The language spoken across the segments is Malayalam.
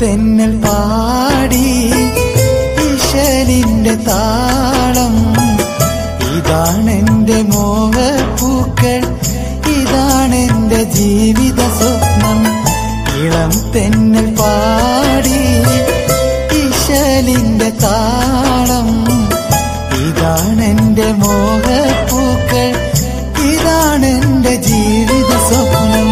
തെന്നൽ പാടി ഇശലിന്റെ താളം ഇതാണെന്റെ മോഹപ്പൂക്കൾ ഇതാണെന്റെ ജീവിത സ്വപ്നം ഇളം തെന്നൽ പാടി ഇശലിന്റെ താളം ഇതാണെന്റെ മോഹപ്പൂക്കൾ ഇതാണെന്റെ ജീവിത സ്വപ്നം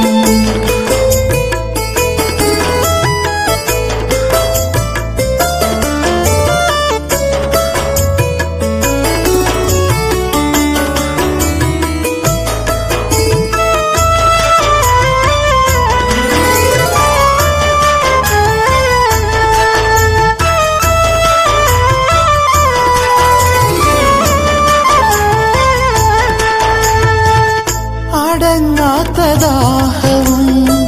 അടങ്ങാത്ത ദാഹവും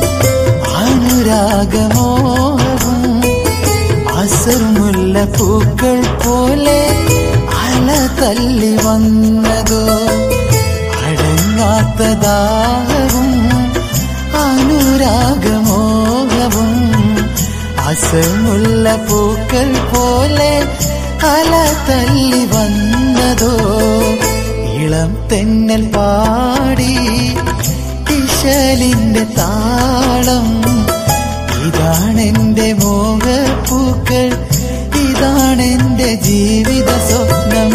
അനുരാഗമോഹവും അസർമുല്ല പൂക്കൾ പോലെ അല തല്ലി വന്നതോ അടങ്ങാത്ത ദാഹവും അനുരാഗമോഹവും അസർമുല്ല പൂക്കൾ പോലെ അല തല്ലി വന്നതോ ഇളം തെന്നൽ പാടി ഇശലിന്റെ താളം ഇതാണെന്റെ മോഹപ്പൂക്കൾ ഇതാണെന്റെ ജീവിത സ്വപ്നം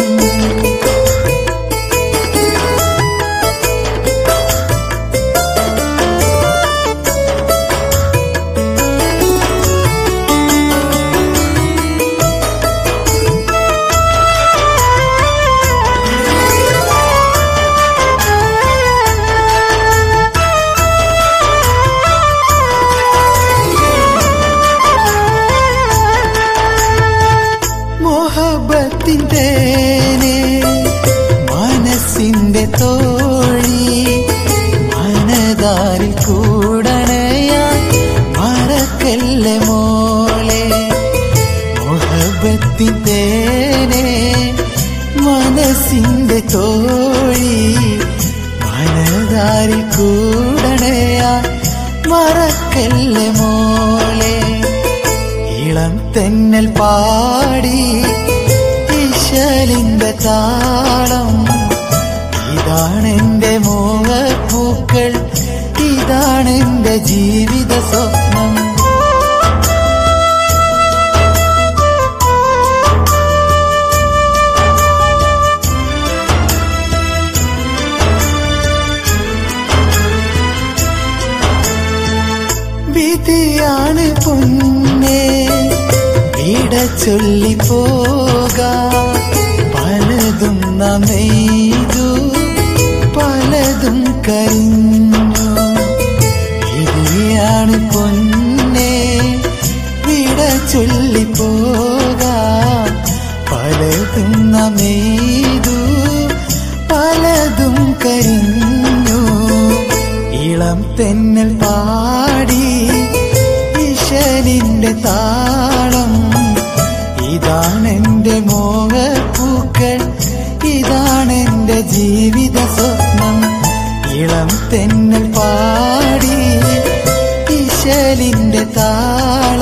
മോഹബത്തിൻ്റെ മനസ്സിന്റെ തോഴി മനതാരിൽ കൂടണയാൻ മറക്കല്ല മോളെ മോഹബത്തിൻ്റെ മനസ്സിന്റെ തോഴി മനതാരിൽ കൂടണയാൻ മറക്കല്ല മോളെ ഇളം തെന്നൽ പാടി ഇശലിന്റെ താളം ഇതാണെന്റെ മോഹപ്പൂക്കൾ ഇതാണെന്റെ ജീവിത സ്വപ്നം വിധിയാണ് പൊന്നെ ഇട ചൊല്ലി പോക പലതും നമെയ്തു പലതും കരിഞ്ഞു വിധിയാണ് പൊന്നെ വിട ചൊല്ലി പോക പലതും നമെയ്തു പലതും കരിഞ്ഞു ഇളം തെന്നൽ പാടി ഇശലിന്റെ താളം ഇതാണെന്റെ മോഹപ്പൂക്കൾ ഇതാണെന്റെ ജീവിത സ്വപ്നം ഇളം തെന്നൽ പാടി ഇശലിന്റെ താളം